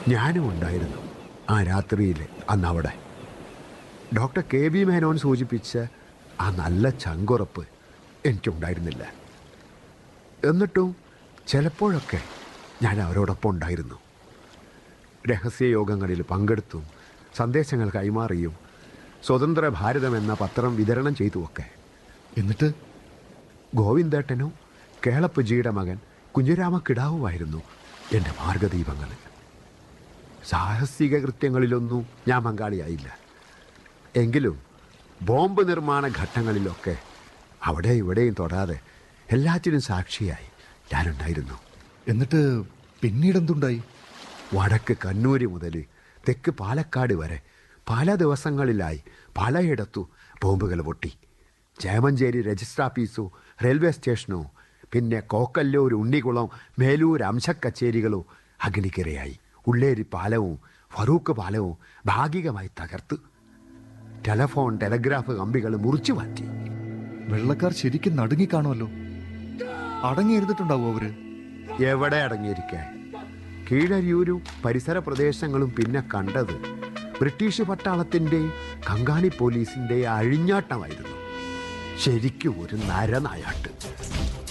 ഞാനും ഉണ്ടായിരുന്നു ആ രാത്രിയിൽ അന്ന് അവിടെ ഡോക്ടർ കെ വി മേനോൻ സൂചിപ്പിച്ച ആ നല്ല ചങ്കുറപ്പ് എനിക്കുണ്ടായിരുന്നില്ല എന്നിട്ടും ചിലപ്പോഴൊക്കെ ഞാൻ അവരോടൊപ്പം ഉണ്ടായിരുന്നു രഹസ്യയോഗങ്ങളിൽ പങ്കെടുത്തും സന്ദേശങ്ങൾ കൈമാറിയും സ്വതന്ത്ര ഭാരതം എന്ന പത്രം വിതരണം ചെയ്തുമൊക്കെ എന്നിട്ട് ഗോവിന്ദേട്ടനും കേളപ്പജിയുടെ മകൻ കുഞ്ഞിരാമ കിടാവുമായിരുന്നു എൻ്റെ മാർഗദീപങ്ങൾ സാഹസിക കൃത്യങ്ങളിലൊന്നും ഞാൻ പങ്കാളിയായില്ല എങ്കിലും ബോംബ് നിർമ്മാണ ഘട്ടങ്ങളിലൊക്കെ അവിടെ ഇവിടെയും തൊടാതെ എല്ലാറ്റിനും സാക്ഷിയായി ഞാനുണ്ടായിരുന്നു എന്നിട്ട് പിന്നീട് എന്തുണ്ടായി വടക്ക് കണ്ണൂര് മുതൽ തെക്ക് പാലക്കാട് വരെ പല ദിവസങ്ങളിലായി പലയിടത്തു ബോംബുകൾ പൊട്ടി ചേമഞ്ചേരി രജിസ്റ്റർ ഓഫീസോ റെയിൽവേ സ്റ്റേഷനോ പിന്നെ കോക്കല്ലൂർ ഉണ്ണികുളം മേലൂർ അംശക്കച്ചേരികളോ അഗ്നിക്കിരയായി ഉള്ളേരി പാലവും ഫറൂഖ് പാലവും ഭാഗികമായി തകർത്ത് ടെലഫോൺ ടെലഗ്രാഫ് കമ്പികൾ മുറിച്ചു മാറ്റി വെള്ളക്കാർ ശരിക്കും നടുങ്ങിക്കാണുമല്ലോ അടങ്ങിയിരുന്നിട്ടുണ്ടാവും അവര് എവിടെ അടങ്ങിയിരിക്കാൻ കീഴരിയൂരും പരിസര പ്രദേശങ്ങളും പിന്നെ കണ്ടത് ബ്രിട്ടീഷ് പട്ടാളത്തിൻ്റെയും കങ്കാണി പോലീസിൻ്റെ അഴിഞ്ഞാട്ടമായിരുന്നു ശരിക്കും ഒരു നരനായാട്ട്